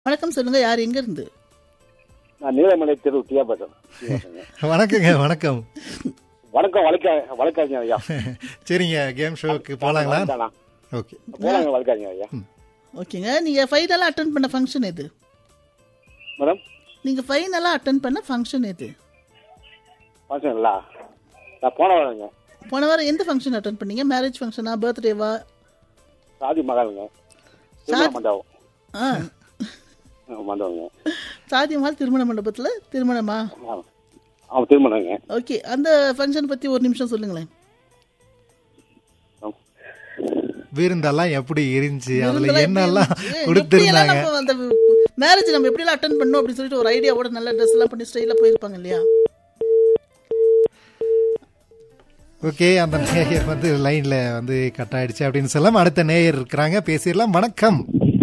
வணக்கம் சொல்லுங்க யார் எங்க இருந்து நான் நீலமலை தெரு டியா பேசுறேன் வணக்கங்க வணக்கம் வணக்கம் வழக்க வழக்காதீங்க ஐயா சரிங்க கேம் ஷோக்கு போலாங்களா வணக்கம்ண்ணா. ஓகே போலாங்க வழக்காதீங்க ஐயா ஓகேங்க நீங்க ஃபைனலா அட்டன் பண்ண ஃபங்க்ஷன் எது மேடம் நீங்க ஃபைனலா அட்டன் பண்ண ஃபங்க்ஷன் எது ஃபங்க்ஷன் இல்ல நான் போன வரேங்க போன வாரம் எந்த ஃபங்க்ஷன் அட்டன் பண்ணீங்க மேரேஜ் ஃபங்க்ஷனா பர்த்டேவா சாதி மகாலுங்க திருமண மண்டபம் ஆ ஆ, மண்டபங்க சாதி மஹால் திருமண மண்டபத்துல திருமணமா ஆ. ஆமாம் திருமணங்க ஓகே அந்த ஃபங்க்ஷன் பத்தி ஒரு நிமிஷம் சொல்லுங்களேன் விருந்தெல்லாம் எப்படி இருந்துச்சு அதுல விருந்தெல்லாம் என்னெல்லாம் எப்படி இருந்துச்சு? கொடுத்துருந்தாங்க எப்படியெல்லாம் நம்ம அந்த மேரேஜ் நம்ம எப்படியெல்லாம் அட்டன் பண்ணோம் அப்படின்னு சொல்லிட்டு ஒரு ஐடியாவோட நல்ல ட்ரெஸ் எல்லாம் பண்ணி ஸ்டைலா போயிருப்பாங்க இல்லையா ஓகே அந்த நேயர் வந்து லைன்ல வந்து கட் ஆயிடுச்சு அப்படின்னு சொல்லலாம் அடுத்த நேயர் இருக்கிறாங்க பேசிடலாம் வணக்கம்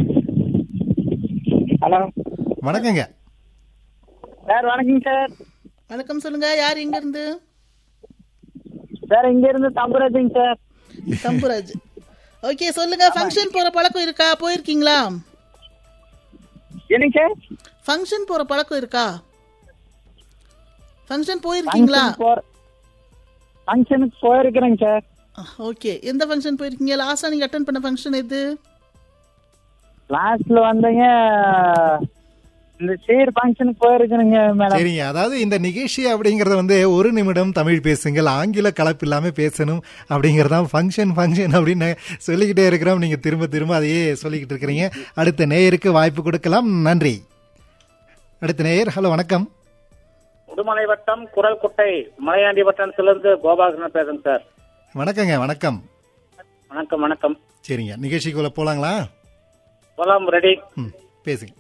ஹலோ வணக்கங்க சார் வணக்கம் சார் வணக்கம் சொல்லுங்க யார் எங்க இருந்து சார் இங்க இருந்து தம்புராஜிங்க சார் தம்புராஜ் ஓகே சொல்லுங்க ஃபங்க்ஷன் போற பழக்கம் இருக்கா போயிருக்கீங்களா என்னங்க சார் ஃபங்க்ஷன் போற பழக்கம் இருக்கா ஃபங்க்ஷன் போயிருக்கீங்களா போற ஃபங்க்ஷனுக்கு போயிருக்கிறேங்க சார் ஓகே எந்த ஃபங்க்ஷன் போயிருக்கீங்க லாஸ்டா நீங்க அட்டன் பண்ண ஃபங்க்ஷன் எது லாஸ்ட்ல வந்தீங்க இந்த சீர் ஃபங்க்ஷனுக்கு போயிருக்கிறேங்க மேடம் சரிங்க அதாவது இந்த நிகழ்ச்சி அப்படிங்கறத வந்து ஒரு நிமிடம் தமிழ் பேசுங்கள் ஆங்கில கலப்பு இல்லாம பேசணும் அப்படிங்கறதான் ஃபங்க்ஷன் ஃபங்க்ஷன் அப்படின்னு சொல்லிக்கிட்டே இருக்கிறோம் நீங்க திரும்ப திரும்ப அதையே சொல்லிக்கிட்டு இருக்கிறீங்க அடுத்த நேயருக்கு வாய்ப்பு கொடுக்கலாம் நன்றி அடுத்த நேயர் ஹலோ வணக்கம் உடுமலை வட்டம் குரல் குட்டை மலையாண்டி வட்டத்திலிருந்து கோபாலகிருஷ்ணன் பேசுறேன் சார் வணக்கங்க வணக்கம் வணக்கம் வணக்கம் சரிங்க நிகழ்ச்சிக்குள்ள போலாங்களா போலாம் ரெடி ம் பேசுங்க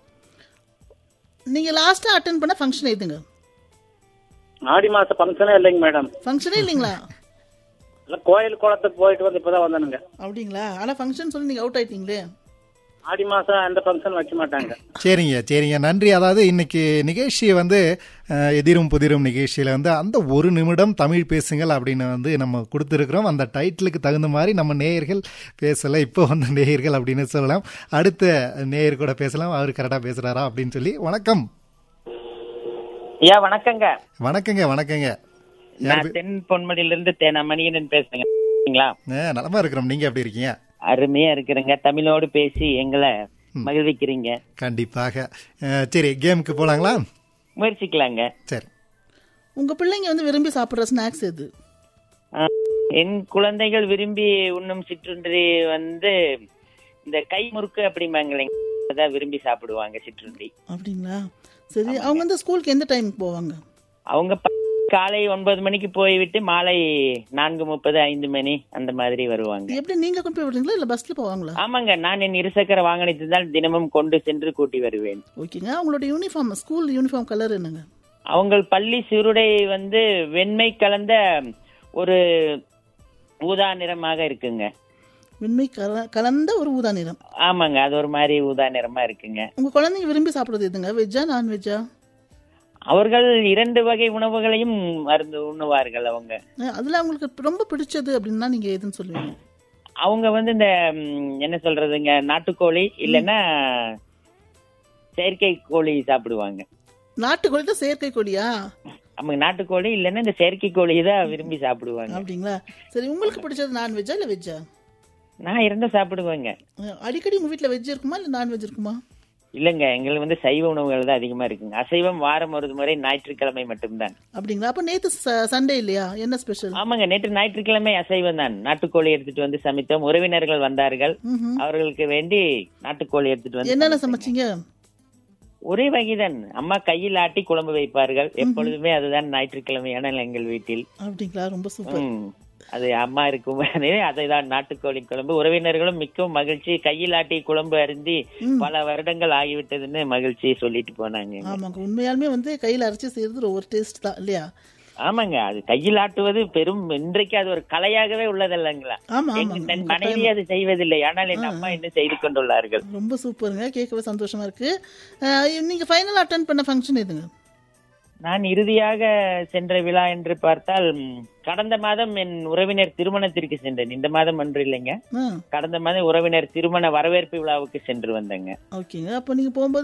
நீங்க லாஸ்டா அட்டன் பண்ண ஃபங்க்ஷன் எதுங்க ஆடி மாச ஃபங்க்ஷனே இல்லைங்க மேடம் ஃபங்க்ஷனே இல்லைங்களா இல்ல கோயில் குளத்துக்கு போயிட்டு வந்து இப்பதான் வந்தனுங்க அப்படிங்களா ஆனா ஃபங்க்ஷன் சொல்லி நீங்க அவுட் ஆயிட்டீங்களே ஆடி மாசம் எந்த ஃபங்க்ஷன் வைக்க மாட்டாங்க சரிங்க சரிங்க நன்றி அதாவது இன்னைக்கு நிகழ்ச்சியை வந்து அஹ், எதிரும் புதிரும் நிகழ்ச்சியில வந்து அந்த ஒரு நிமிடம் தமிழ் பேசுங்கள் அப்படின்னு வந்து நம்ம கொடுத்துருக்குறோம் அந்த டைட்டிலுக்கு தகுந்த மாதிரி நம்ம நேயர்கள் பேசல இப்போ வந்து நேயர்கள் அப்படின்னு சொல்லலாம் அடுத்த நேயர் கூட பேசலாம் அவர் கரெக்டாக பேசுறாரா அப்படின்னு சொல்லி வணக்கம் ஐயா வணக்கங்க வணக்கங்க வணக்கங்க யார் நான் தென் பொன்மடியில இருந்து தேனா மணியன் பேசுறேங்க சரிங்களா? அஹ், நலமா இருக்கிறோம் நீங்க எப்படி இருக்கீங்க அருமையா இருக்கிறேங்க தமிழோடு பேசி எங்களை மகிழ்விக்கிறீங்க கண்டிப்பாக அஹ், சரி கேமுக்கு போலாங்களா முயற்சிக்கலாங்க சரி உங்க பிள்ளைங்க வந்து விரும்பி சாப்பிடுற ஸ்நாக்ஸ் எது ஆ, என் குழந்தைகள் விரும்பி உண்ணும் சிற்றுண்டி வந்து இந்த கை முறுக்கு அப்படிம்பாங்களேங்க அதான் விரும்பி சாப்பிடுவாங்க சிற்றுண்டி அப்படிங்களா சரி அவங்க வந்து ஸ்கூலுக்கு எந்த டைமுக்கு போவாங்க அவங்க ப- காலை ஒன்பது மணிக்கு போய்விட்டு மாலை நான்கு முப்பது ஐந்து மணி அந்த மாதிரி வருவாங்க எப்படி நீங்க கொண்டு போய் விடுறீங்களா இல்ல பஸ்ல போவாங்களா ஆமாங்க நான் என் இருசக்கர வாகனத்தில் தான் தினமும் கொண்டு சென்று கூட்டி வருவேன் ஓகேங்க அவங்களோட யூனிஃபார்ம் ஸ்கூல் யூனிஃபார்ம் கலர் என்னங்க அவங்க பள்ளி சிறுடை வந்து வெண்மை கலந்த ஒரு ஊதா நிறமாக இருக்குங்க வெண்மை கல- கலந்த ஒரு ஊதா நிறம் ஆமாங்க அது ஒரு மாதிரி ஊதா நிறமா இருக்குங்க உங்க குழந்தைங்க விரும்பி சாப்பிடுறது எதுங்க வெஜ்ஜா நான்வெஜ்ஜா அவர்கள் இரண்டு வகை உணவுகளையும் மருந்து உண்ணுவார்கள் அவங்க அதுல அவங்களுக்கு ரொம்ப பிடிச்சது அப்படின்னா நீங்க எதுன்னு சொல்லுவீங்க அவங்க வந்து இந்த ம், என்ன சொல்றதுங்க நாட்டுக்கோழி இல்லைன்னா செயற்கை கோழி சாப்பிடுவாங்க நாட்டுக்கோழி தான் செயற்கை கோழியா அவங்க நாட்டுக்கோழி இல்லைன்னா இந்த செயற்கை கோழி தான் விரும்பி சாப்பிடுவாங்க அப்படிங்களா சரி உங்களுக்கு பிடிச்சது நான்வெஜ்ஜா இல்ல வெஜ்ஜா நான் இரண்டும் சாப்பிடுவேங்க அஹ் அடிக்கடி உங்க வீட்ல வெஜ் இருக்குமா இல்ல நான்வெஜ் இருக்குமா இல்லைங்க எங்களுக்கு வந்து சைவ உணவுகள் தான் அதிகமா இருக்குங்க அசைவம் வாரம் ஒரு முறை ஞாயிற்றுக்கிழமை மட்டும்தான் அப்படிங்களா அப்ப நேத்து ச- சண்டே இல்லையா என்ன ஸ்பெஷல் ஆமாங்க நேற்று ஞாயிற்றுக்கிழமை அசைவம் தான் நாட்டுக்கோழி எடுத்துட்டு வந்து சமைத்தோம் உறவினர்கள் வந்தார்கள் அவர்களுக்கு வேண்டி நாட்டுக்கோழி எடுத்துட்டு வந்து என்னென்ன சமைத்தோங்க. சமைச்சீங்க ஒரே வகைதான் அம்மா கையில் ஆட்டி குழம்பு வைப்பார்கள் எப்பொழுதுமே அதுதான் ஞாயிற்றுக்கிழமையான எங்கள் வீட்டில் அப்படிங்களா ரொம்ப சூப்பர் ம். அது அம்மா இருக்கும் அதைதான் நாட்டுக்கோழி குழம்பு உறவினர்களும் மிகவும் மகிழ்ச்சி கையில் ஆட்டி குழம்பு அருந்தி பல வருடங்கள் ஆகிவிட்டதுன்னு மகிழ்ச்சி சொல்லிட்டு போனாங்க ஆமாங்க உண்மையாலுமே வந்து கையில அரைச்சு செய்யறது ஒரு டேஸ்ட் தான் இல்லையா ஆமாங்க அது கையில் ஆட்டுவது பெரும் இன்றைக்கு அது ஒரு கலையாகவே உள்ளதல்லங்களா ஆமா எங்க- ஆமாங்க என் மனைவி அது செய்வதில்லை ஆனால் என் அம்மா இன்னும் செய்து கொண்டுள்ளார்கள் ரொம்ப சூப்பருங்க கேட்கவே சந்தோஷமா இருக்கு அஹ் நீங்க ஃபைனல் அட்டன் பண்ண ஃபங்க்ஷன் எதுங்க நான் இறுதியாக சென்ற விழா என்று பார்த்தால் ம், கடந்த மாதம் என் உறவினர் திருமணத்திற்கு சென்றேன் இந்த மாதம் அன்று இல்லைங்க ஆ கடந்த மாதம் உறவினர் திருமண வரவேற்பு விழாவுக்கு சென்று வந்தேங்க ஓகேங்க அப்போ நீங்க போகும்போது